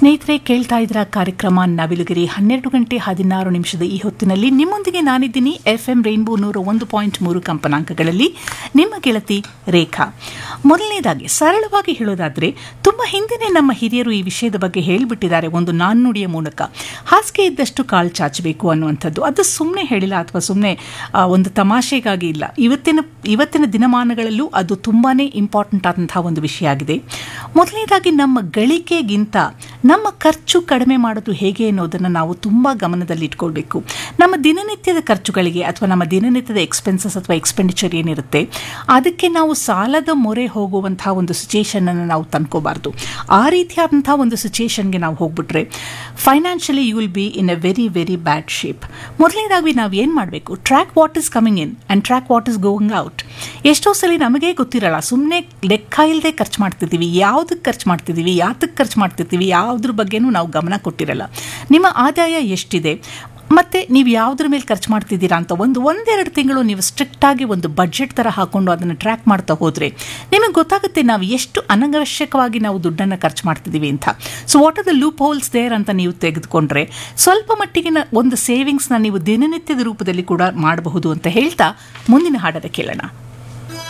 ಸ್ನೇಹಿತರೆ ಕೇಳ್ತಾ ಇದ್ರ ಕಾರ್ಯಕ್ರಮ ನವಿಲುಗಿರಿ ಹನ್ನೆರಡು ಗಂಟೆ ಹದಿನಾರು ನಿಮಿಷದ ಈ ಹೊತ್ತಿನಲ್ಲಿ ನಿಮ್ಮೊಂದಿಗೆ ನಾನಿದ್ದೀನಿ ಎಫ್ ಎಂ ರೈನ್ಬೋ ನೂರ ಒಂದು ಪಾಯಿಂಟ್ ಮೂರು ಕಂಪನಾಂಕಗಳಲ್ಲಿ ನಿಮ್ಮ ಗೆಳತಿ ರೇಖಾ ಮೊದಲನೇದಾಗಿ ಸರಳವಾಗಿ ಹೇಳೋದಾದ್ರೆ ತುಂಬ ಹಿಂದಿನೇ ನಮ್ಮ ಹಿರಿಯರು ಈ ವಿಷಯದ ಬಗ್ಗೆ ಹೇಳಿಬಿಟ್ಟಿದ್ದಾರೆ ಒಂದು ನಾಣ್ಣುಡಿಯ ಮೂಲಕ ಹಾಸಿಗೆ ಇದ್ದಷ್ಟು ಕಾಳು ಚಾಚಬೇಕು ಅನ್ನುವಂಥದ್ದು ಅದು ಸುಮ್ಮನೆ ಹೇಳಿಲ್ಲ ಅಥವಾ ಸುಮ್ಮನೆ ಒಂದು ತಮಾಷೆಗಾಗಿ ಇಲ್ಲ ಇವತ್ತಿನ ಇವತ್ತಿನ ದಿನಮಾನಗಳಲ್ಲೂ ಅದು ತುಂಬಾ ಇಂಪಾರ್ಟೆಂಟ್ ಆದಂತಹ ಒಂದು ವಿಷಯ ಆಗಿದೆ ಮೊದಲನೇದಾಗಿ ನಮ್ಮ ಗಳಿಕೆಗಿಂತ ನಮ್ಮ ಖರ್ಚು ಕಡಿಮೆ ಮಾಡೋದು ಹೇಗೆ ಅನ್ನೋದನ್ನು ನಾವು ತುಂಬ ಗಮನದಲ್ಲಿ ಇಟ್ಕೊಳ್ಬೇಕು ನಮ್ಮ ದಿನನಿತ್ಯದ ಖರ್ಚುಗಳಿಗೆ ಅಥವಾ ನಮ್ಮ ದಿನನಿತ್ಯದ ಎಕ್ಸ್ಪೆನ್ಸಸ್ ಅಥವಾ ಎಕ್ಸ್ಪೆಂಡಿಚರ್ ಏನಿರುತ್ತೆ ಅದಕ್ಕೆ ನಾವು ಸಾಲದ ಮೊರೆ ಹೋಗುವಂತಹ ಒಂದು ಸಿಚುಯೇಷನನ್ನು ನಾವು ತಂದ್ಕೋಬಾರ್ದು ಆ ರೀತಿಯಾದಂತಹ ಒಂದು ಸಿಚುಯೇಷನ್ಗೆ ನಾವು ಹೋಗ್ಬಿಟ್ರೆ financially you will be in a very very bad shape ಮೊದಲನೇದಾಗಿ ನಾವು ಏನು ಮಾಡಬೇಕು track what is coming in and track what is going out ಎಷ್ಟೋ ಸಲ ನಮಗೇ ಗೊತ್ತಿರಲ್ಲ ಸುಮ್ಮನೆ ಲೆಕ್ಕ ಇಲ್ಲದೆ ಖರ್ಚು ಮಾಡ್ತಿದ್ದೀವಿ ಯಾವುದಕ್ಕೆ ಖರ್ಚು ಮಾಡ್ತಿದ್ದೀವಿ ಯಾತಕ್ಕೆ ಖರ್ಚು ಮಾಡ್ತಿರ್ತೀವಿ ಯಾವುದ್ರ ಬಗ್ಗೆನೂ ನಾವು ಗಮನ ಕೊಟ್ಟಿರಲ್ಲ ನಿಮ್ಮ ಆದಾಯ ಎಷ್ಟಿದೆ ಮತ್ತು ನೀವು ಯಾವುದ್ರ ಮೇಲೆ ಖರ್ಚು ಮಾಡ್ತಿದ್ದೀರಾ ಅಂತ ಒಂದು ಒಂದೆರಡು ತಿಂಗಳು ನೀವು ಸ್ಟ್ರಿಕ್ಟಾಗಿ ಒಂದು ಬಡ್ಜೆಟ್ ಥರ ಹಾಕ್ಕೊಂಡು ಅದನ್ನು ಟ್ರ್ಯಾಕ್ ಮಾಡ್ತಾ ಹೋದರೆ ನಿಮಗೆ ಗೊತ್ತಾಗುತ್ತೆ ನಾವು ಎಷ್ಟು ಅನವಶ್ಯಕವಾಗಿ ನಾವು ದುಡ್ಡನ್ನು ಖರ್ಚು ಮಾಡ್ತಿದ್ದೀವಿ ಅಂತ so what are the loopholes there ಅಂತ ನೀವು ತೆಗೆದುಕೊಂಡ್ರೆ ಸ್ವಲ್ಪ ಮಟ್ಟಿಗಿನ ಒಂದು ಸೇವಿಂಗ್ಸ್ನ ನೀವು ದಿನನಿತ್ಯದ ರೂಪದಲ್ಲಿ ಕೂಡ ಮಾಡಬಹುದು ಅಂತ ಹೇಳ್ತಾ ಮುಂದಿನ ಹಾಡನ್ನು ಕೇಳೋಣ